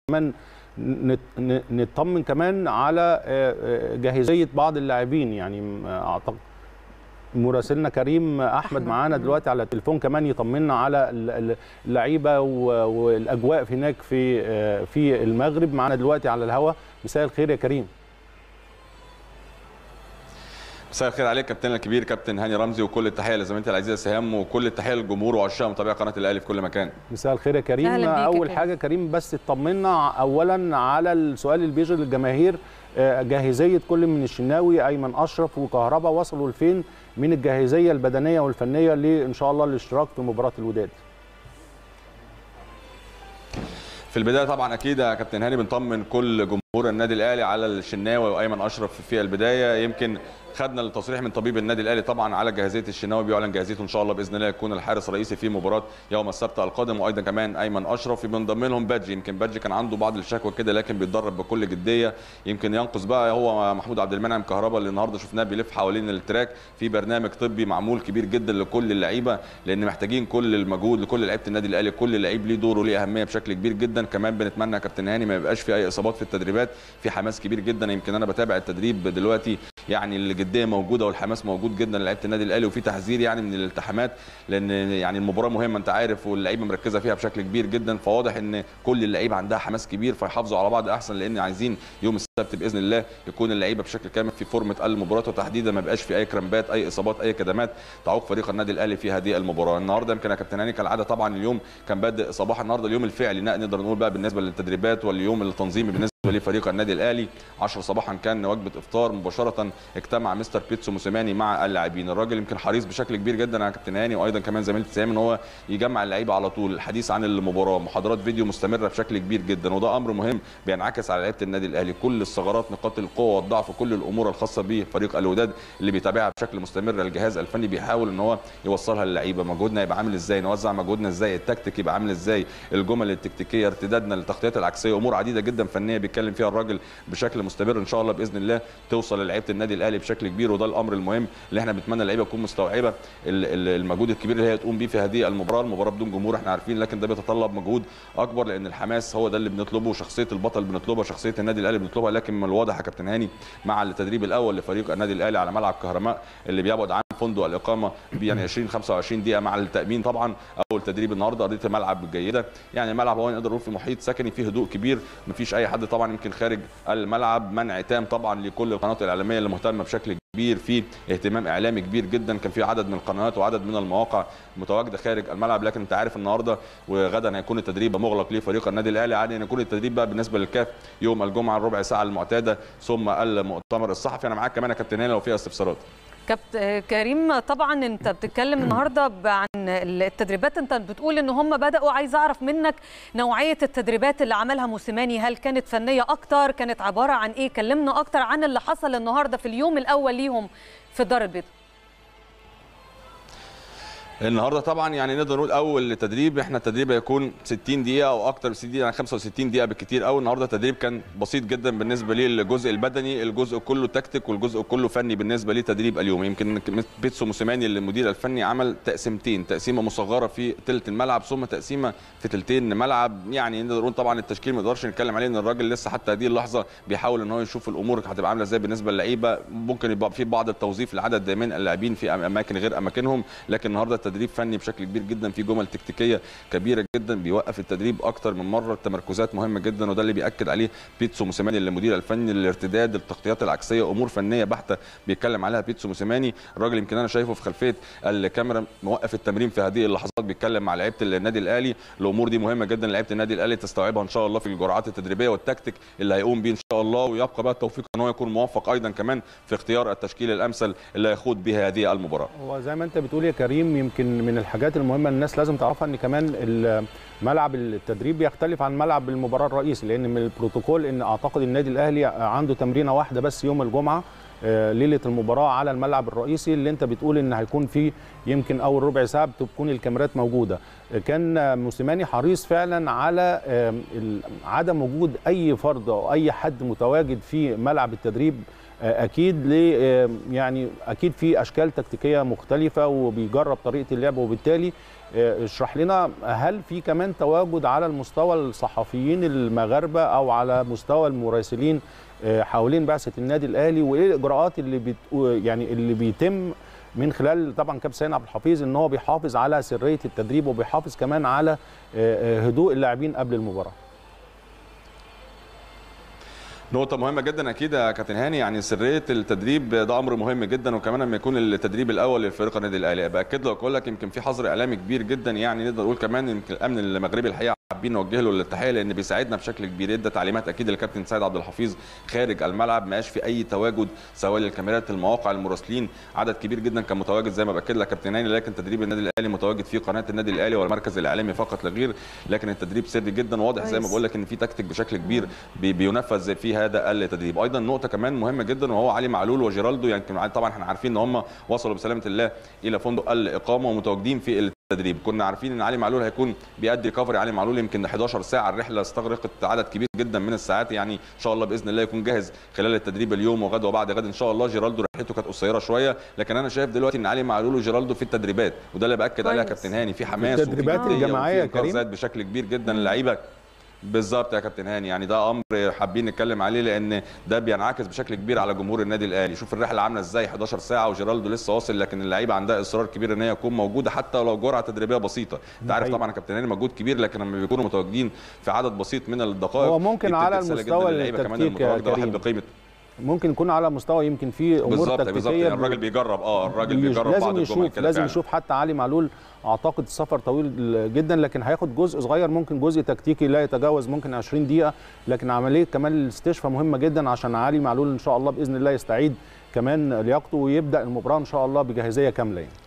كمان نت- ن- نطمن كمان على آه، آه، جاهزيه بعض اللاعبين يعني م- اعتقد مراسلنا كريم احمد معانا دلوقتي على التليفون كمان يطمنا على ال- ال- اللعيبه و- والاجواء في هناك في آه، في المغرب معانا دلوقتي على الهواء مساء الخير يا كريم مساء الخير عليك كابتن الكبير كابتن هاني رمزي وكل التحيه لزميلتي العزيزه سهام وكل التحيه للجمهور وعشاق متابعي قناه الاهلي في كل مكان مساء الخير يا كريم أهلا بيك يا اول كريم. حاجه كريم بس اطمنا اولا على السؤال اللي بيشغل الجماهير آه، جاهزيه كل من الشناوي ايمن اشرف وكهربا وصلوا لفين من الجاهزيه البدنيه والفنيه لان شاء الله الاشتراك في مباراه الوداد في البدايه طبعا اكيد يا كابتن هاني بنطمن كل جمهور النادي الاهلي على الشناوي وايمن اشرف في البدايه يمكن خدنا التصريح من طبيب النادي الاهلي طبعا على جاهزيه الشناوي بيعلن جاهزيته ان شاء الله باذن الله يكون الحارس الرئيسي في مباراه يوم السبت القادم وايضا كمان ايمن اشرف بنضم لهم بادجي يمكن بادجي كان عنده بعض الشكوى كده لكن بيتدرب بكل جديه يمكن ينقص بقى هو محمود عبد المنعم كهربا اللي النهارده شفناه بيلف حوالين التراك في برنامج طبي معمول كبير جدا لكل اللعيبه لان محتاجين كل المجهود لكل لعيبه النادي الاهلي كل لعيب ليه دوره ليه اهميه بشكل كبير جدا كمان بنتمنى يا كابتن هاني ما يبقاش في اي اصابات في التدريبات في حماس كبير جدا يمكن انا بتابع التدريب دلوقتي يعني الجديه موجوده والحماس موجود جدا لعيبه النادي الاهلي وفي تحذير يعني من الالتحامات لان يعني المباراه مهمه انت عارف واللعيبه مركزه فيها بشكل كبير جدا فواضح ان كل اللعيبه عندها حماس كبير فيحافظوا على بعض احسن لان عايزين يوم السبت باذن الله يكون اللعيبه بشكل كامل في فورمه المباراه وتحديدا ما يبقاش في اي كرامبات اي اصابات اي كدمات تعوق فريق النادي الاهلي في هذه المباراه النهارده يمكن يا كابتن هاني كالعاده طبعا اليوم كان بادئ صباح النهارده اليوم الفعلي نقدر نقول بقى بالنسبه للتدريبات واليوم التنظيمي بالنسبه لفريق النادي الاهلي 10 صباحا كان وجبه افطار مباشره اجتمع مستر بيتسو موسيماني مع اللاعبين الراجل يمكن حريص بشكل كبير جدا على كابتن هاني وايضا كمان زميلتي سام ان هو يجمع اللعيبه على طول الحديث عن المباراه محاضرات فيديو مستمره بشكل كبير جدا وده امر مهم بينعكس على لعيبه النادي الاهلي كل الثغرات نقاط القوه والضعف كل الامور الخاصه بفريق الوداد اللي بيتابعها بشكل مستمر الجهاز الفني بيحاول ان هو يوصلها للعيبه مجهودنا يبقى عامل ازاي نوزع مجهودنا ازاي التكتيك يبقى عامل ازاي الجمل التكتيكيه ارتدادنا للتغطيات العكسيه امور عديده جدا فنيه بيتكلم فيها الراجل بشكل مستمر ان شاء الله باذن الله توصل للعيبه النادي الاهلي بشكل كبير وده الامر المهم اللي احنا بنتمنى اللعيبه تكون مستوعبه ال- ال- المجهود الكبير اللي هي تقوم بيه في هذه المباراه المباراه بدون جمهور احنا عارفين لكن ده بيتطلب مجهود اكبر لان الحماس هو ده اللي بنطلبه شخصيه البطل بنطلبها شخصيه النادي الاهلي بنطلبها لكن من الواضح يا كابتن هاني مع التدريب الاول لفريق النادي الاهلي على ملعب كهرماء اللي بيبعد عن فندق الاقامه ب يعني 20 25 دقيقه مع التامين طبعا اول تدريب النهارده ارضيه الملعب جيده يعني الملعب هو نقدر نقول في محيط سكني فيه هدوء كبير مفيش اي حد طبعا يمكن خارج الملعب منع تام طبعا لكل القنوات الاعلاميه اللي مهتمه بشكل كبير في اهتمام اعلامي كبير جدا كان في عدد من القنوات وعدد من المواقع متواجده خارج الملعب لكن انت عارف النهارده وغدا هيكون التدريب مغلق لفريق النادي الاهلي عادي ان يكون التدريب بقى بالنسبه للكاف يوم الجمعه الربع ساعه المعتاده ثم المؤتمر الصحفي انا معاك كمان يا كابتن هاني لو فيها استفسارات كابتن كريم طبعا انت بتتكلم النهارده ب- عن التدريبات انت بتقول ان هم بداوا عايز اعرف منك نوعيه التدريبات اللي عملها موسيماني هل كانت فنيه اكتر كانت عباره عن ايه كلمنا اكتر عن اللي حصل النهارده في اليوم الاول ليهم في الدار البيضاء النهارده طبعا يعني نقدر نقول اول تدريب احنا التدريب هيكون 60 دقيقه او اكتر من 60 دقيقه يعني 65 دقيقه بالكثير قوي النهارده التدريب كان بسيط جدا بالنسبه لي الجزء البدني الجزء كله تكتيك والجزء كله فني بالنسبه لي تدريب اليوم يمكن بيتسو موسيماني المدير الفني عمل تقسيمتين تقسيمه مصغره في ثلث الملعب ثم تقسيمه في ثلثين ملعب يعني نقدر نقول طبعا التشكيل ما نقدرش نتكلم عليه ان الراجل لسه حتى هذه اللحظه بيحاول ان هو يشوف الامور هتبقى عامله ازاي بالنسبه للعيبه ممكن يبقى في بعض التوظيف لعدد من اللاعبين في اماكن غير اماكنهم لكن النهارده التدريب فني بشكل كبير جدا في جمل تكتيكيه كبيره جدا بيوقف التدريب اكتر من مره التمركزات مهمه جدا وده اللي بياكد عليه بيتسو موسيماني المدير الفني الارتداد التغطيات العكسيه امور فنيه بحته بيتكلم عليها بيتسو موسيماني الراجل يمكن انا شايفه في خلفيه الكاميرا موقف التمرين في هذه اللحظات بيتكلم مع لعيبه النادي الاهلي الامور دي مهمه جدا لعيبه النادي الاهلي تستوعبها ان شاء الله في الجرعات التدريبيه والتكتيك اللي هيقوم بيه ان شاء الله ويبقى بقى التوفيق ان هو يكون موفق ايضا كمان في اختيار التشكيل الامثل اللي هيخوض به هذه المباراه هو زي ما انت بتقول يا كريم يمكن من الحاجات المهمه الناس لازم تعرفها ان كمان ال- ملعب التدريب بيختلف عن ملعب المباراه الرئيسي لان من البروتوكول ان اعتقد النادي الاهلي عنده تمرينه واحده بس يوم الجمعه آه، ليله المباراه على الملعب الرئيسي اللي انت بتقول ان هيكون فيه يمكن اول ربع ساعه بتكون الكاميرات موجوده آه، كان آه، موسيماني حريص فعلا على آه، ال- عدم وجود اي فرد او اي حد متواجد في ملعب التدريب اكيد ليه يعني اكيد في اشكال تكتيكيه مختلفه وبيجرب طريقه اللعب وبالتالي اشرح لنا هل في كمان تواجد على المستوى الصحفيين المغاربه او على مستوى المراسلين حوالين بعثه النادي الاهلي وايه الاجراءات اللي بت يعني اللي بيتم من خلال طبعا كابتن سيد عبد الحفيظ ان هو بيحافظ على سريه التدريب وبيحافظ كمان على هدوء اللاعبين قبل المباراه نقطة مهمة جدا أكيد يا كابتن هاني يعني سرية التدريب ده أمر مهم جدا وكمان لما يكون التدريب الأول للفريق النادي الأهلي بأكد لك أقول لك يمكن في حظر إعلامي كبير جدا يعني نقدر نقول كمان يمكن الأمن المغربي الحقيقة حابين نوجه له التحيه لان بيساعدنا بشكل كبير ادى تعليمات اكيد للكابتن سيد عبد الحفيظ خارج الملعب ما في اي تواجد سواء للكاميرات المواقع المراسلين عدد كبير جدا كان متواجد زي ما باكد لك كابتن هاني لكن تدريب النادي الاهلي متواجد في قناه النادي الاهلي والمركز الاعلامي فقط لا غير لكن التدريب سري جدا واضح زي ما بقول لك ان في تكتيك بشكل كبير بي بينفذ في هذا التدريب ايضا نقطه كمان مهمه جدا وهو علي معلول وجيرالدو يعني طبعا احنا عارفين ان هم وصلوا بسلامه الله الى فندق الاقامه ومتواجدين في التدريب كنا عارفين ان علي معلول هيكون بيأدي ريكفري علي معلول يمكن 11 ساعه الرحله استغرقت عدد كبير جدا من الساعات يعني ان شاء الله باذن الله يكون جاهز خلال التدريب اليوم وغد وبعد غد ان شاء الله جيرالدو رحلته كانت قصيره شويه لكن انا شايف دلوقتي ان علي معلول وجيرالدو في التدريبات وده اللي باكد عليها كابتن هاني في حماس التدريبات الجماعيه كريم بشكل كبير جدا اللعيبه بالظبط يا كابتن هاني يعني ده امر حابين نتكلم عليه لان ده بينعكس بشكل كبير على جمهور النادي الاهلي شوف الرحله عامله ازاي 11 ساعه وجيرالدو لسه واصل لكن اللعيبه عندها اصرار كبير ان هي تكون موجوده حتى لو جرعه تدريبيه بسيطه انت عارف طبعا يا كابتن هاني مجهود كبير لكن لما بيكونوا متواجدين في عدد بسيط من الدقائق هو ممكن على المستوى التكتيك واحد بقيمه ممكن يكون على مستوى يمكن في امور بالزبط تكتيكيه بالظبط يعني الراجل بيجرب اه الراجل بيجرب لازم بعض يشوف لازم يشوف حتى علي معلول اعتقد السفر طويل جدا لكن هياخد جزء صغير ممكن جزء تكتيكي لا يتجاوز ممكن 20 دقيقه لكن عمليه كمان الاستشفاء مهمه جدا عشان علي معلول ان شاء الله باذن الله يستعيد كمان لياقته ويبدا المباراه ان شاء الله بجاهزيه كامله يعني.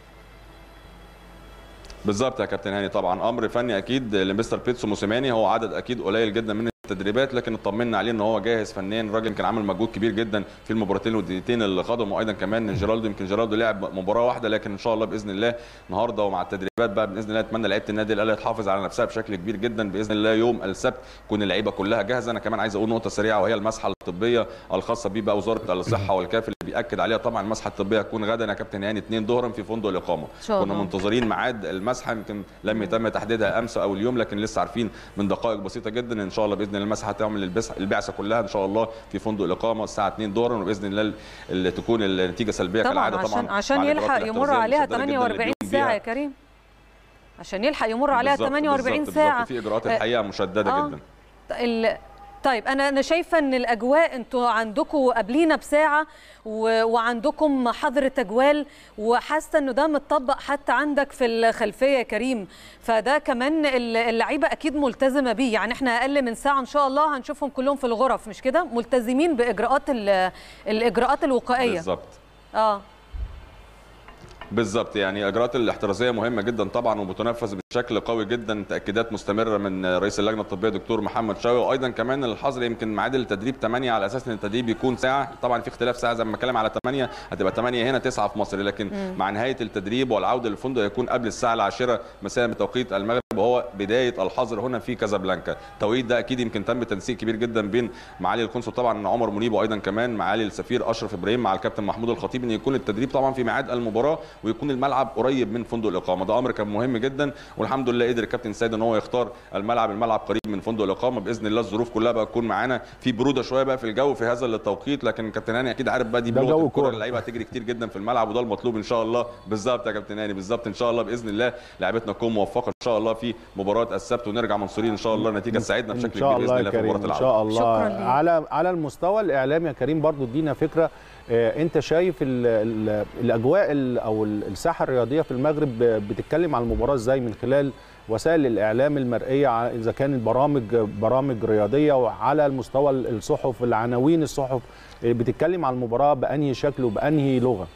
بالظبط يا كابتن هاني طبعا امر فني اكيد لمستر بيتسو موسيماني هو عدد اكيد قليل جدا من التدريبات لكن اطمنا عليه ان هو جاهز فنيا الراجل كان عامل مجهود كبير جدا في المباراتين والدقيقتين اللي خاضهم وايضا كمان جيرالدو يمكن جيرالدو لعب مباراه واحده لكن ان شاء الله باذن الله النهارده ومع التدريبات بقى باذن الله اتمنى لعيبه النادي الاهلي تحافظ على نفسها بشكل كبير جدا باذن الله يوم السبت تكون اللعيبه كلها جاهزه انا كمان عايز اقول نقطه سريعه وهي المسحه الطبيه الخاصه بيه بقى وزاره الصحه والكاف اللي بياكد عليها طبعا المسحه الطبيه هتكون غدا يا كابتن هاني 2 ظهرا في فندق الاقامه كنا منتظرين ميعاد المسحه يمكن لم يتم تحديدها امس او اليوم لكن لسه عارفين من دقائق بسيطه جدا ان شاء الله باذن الله المسحه هتعمل البعثه كلها ان شاء الله في فندق الاقامه الساعه 2 ظهرا وباذن الله اللي تكون النتيجه سلبيه طبعا كالعاده عشان طبعا عشان يلحق يمر عليها 48 ساعه يا كريم عشان يلحق يمر عليها 48 ساعه في اجراءات الحقيقه مشدده آه. جدا ال... طيب انا انا شايفه ان الاجواء انتوا عندكم قبلينا بساعه و... وعندكم حظر تجوال وحاسه انه ده متطبق حتى عندك في الخلفيه يا كريم فده كمان اللعيبه اكيد ملتزمه بيه يعني احنا اقل من ساعه ان شاء الله هنشوفهم كلهم في الغرف مش كده ملتزمين باجراءات ال... الاجراءات الوقائيه بالظبط اه بالظبط يعني اجراءات الاحترازيه مهمه جدا طبعا وبتنفذ بشكل قوي جدا تاكيدات مستمره من رئيس اللجنه الطبيه دكتور محمد شاوي وايضا كمان الحظر يمكن ميعاد التدريب 8 على اساس ان التدريب يكون ساعه طبعا في اختلاف ساعه زي ما بتكلم على 8 هتبقى 8 هنا 9 في مصر لكن م. مع نهايه التدريب والعوده للفندق يكون قبل الساعه العاشره مساء بتوقيت المغرب وهو بدايه الحظر هنا في كازابلانكا التوقيت ده اكيد يمكن تم تنسيق كبير جدا بين معالي القنصل طبعا عمر منيب وايضا كمان معالي السفير اشرف ابراهيم مع الكابتن محمود الخطيب ان يكون التدريب طبعا في ميعاد المباراه ويكون الملعب قريب من فندق الاقامه ده امر كان مهم جدا والحمد لله قدر الكابتن سيد ان هو يختار الملعب الملعب قريب من فندق الاقامه باذن الله الظروف كلها بقى تكون معانا في بروده شويه بقى في الجو في هذا التوقيت لكن كابتن هاني اكيد عارف بقى دي بلغه الكوره اللعيبه هتجري كتير جدا في الملعب وده المطلوب ان شاء الله بالظبط يا كابتن هاني بالظبط ان شاء الله باذن الله لعيبتنا تكون موفقه ان شاء الله في مباراه السبت ونرجع منصورين ان شاء الله النتيجه تساعدنا بشكل كبير باذن الله في مباراه العوده ان شاء الله على على المستوى الاعلامي يا كريم برضو ادينا فكره انت شايف ال ال الاجواء ال او الساحه الرياضيه في المغرب بتتكلم عن المباراه ازاي من خلال وسائل الاعلام المرئيه اذا كانت برامج برامج رياضيه وعلى المستوى الصحف العناوين الصحف بتتكلم عن المباراه بانهي شكل وبانهي لغه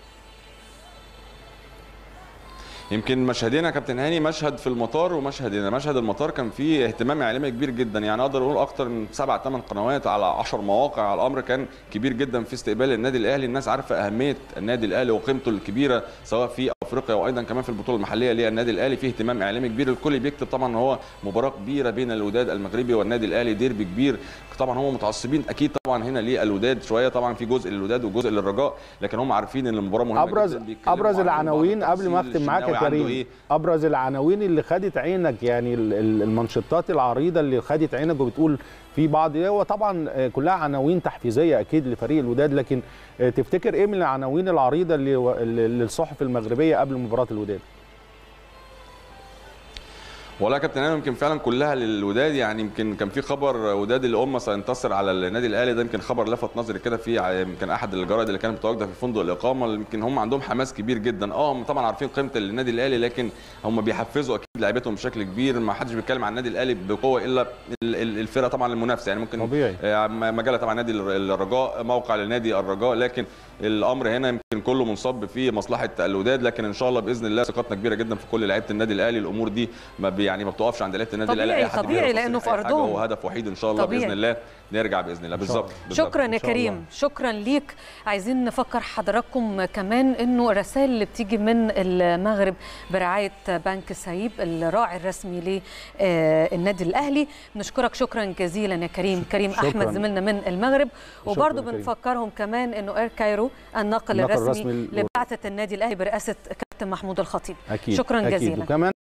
يمكن مشهدين يا كابتن هاني مشهد في المطار ومشهد هنا مشهد المطار كان فيه اهتمام اعلامي كبير جدا يعني اقدر اقول اكتر من سبع ثمان قنوات على 10 مواقع الامر كان كبير جدا في استقبال النادي الاهلي الناس عارفه اهميه النادي الاهلي وقيمته الكبيره سواء في او افريقيا وايضا كمان في البطوله المحليه للنادي الاهلي في اهتمام اعلامي كبير الكل بيكتب طبعا ان هو مباراه كبيره بين الوداد المغربي والنادي الاهلي ديربي كبير طبعا هم متعصبين اكيد طبعا هنا للوداد شويه طبعا في جزء للوداد وجزء للرجاء لكن هم عارفين ان المباراه مهمه ابرز جدا بيتكلموا ابرز عن العناوين بعض قبل ما التفاصيل، اختم معاك يا الشناوي عنده كريم إيه؟ ابرز العناوين اللي خدت عينك يعني ال- ال- المنشطات العريضه اللي خدت عينك وبتقول في بعض هو طبعا آه، كلها عناوين تحفيزيه اكيد لفريق الوداد لكن آه، تفتكر ايه من العناوين العريضه اللي و- اللي- للصحف المغربيه قبل مباراه الوداد والله يا كابتن انا يمكن فعلا كلها للوداد يعني يمكن كان في خبر وداد الامه سينتصر على النادي الاهلي ده يمكن خبر لفت نظري كده في ع- يمكن احد الجرائد اللي كانت متواجده في فندق الاقامه يمكن هم عندهم حماس كبير جدا اه هم طبعا عارفين قيمه النادي الاهلي لكن هم بيحفزوا اكيد لعيبتهم بشكل كبير ما حدش بيتكلم عن النادي الاهلي بقوه الا ال- ال- الفرقه طبعا المنافسه يعني ممكن طبيعي. آه، مجله طبعا نادي الر- الرجاء موقع لنادي الرجاء لكن الامر هنا يمكن كله منصب في مصلحه الوداد لكن ان شاء الله باذن الله ثقتنا كبيره جدا في كل لعيبه النادي الاهلي الامور دي ما بي يعني ما بتقفش عند لعيبه النادي الاهلي طبيعي- أي حد طبيعي بيهرب لأنه تصريح في أي حاجة أرضهم. هو هدف وحيد ان شاء الله طبيعي. باذن الله نرجع باذن الله بالظبط بالظبط. شكرا يا إن شاء الله. كريم شكرا ليك عايزين نفكر حضراتكم كمان انه الرسائل اللي بتيجي من المغرب برعايه بنك سعيب الراعي الرسمي للنادي الاهلي بنشكرك شكرا جزيلا يا كريم كريم شكراً. احمد زميلنا من المغرب شكراً وبرضه يا كريم. بنفكرهم كمان انه اير كايرو الناقل الناقل الرسمي الرسمي ل- لبعثه النادي الاهلي برئاسه كابتن محمود الخطيب اكيد شكراً أكيد. جزيلاً. وكمان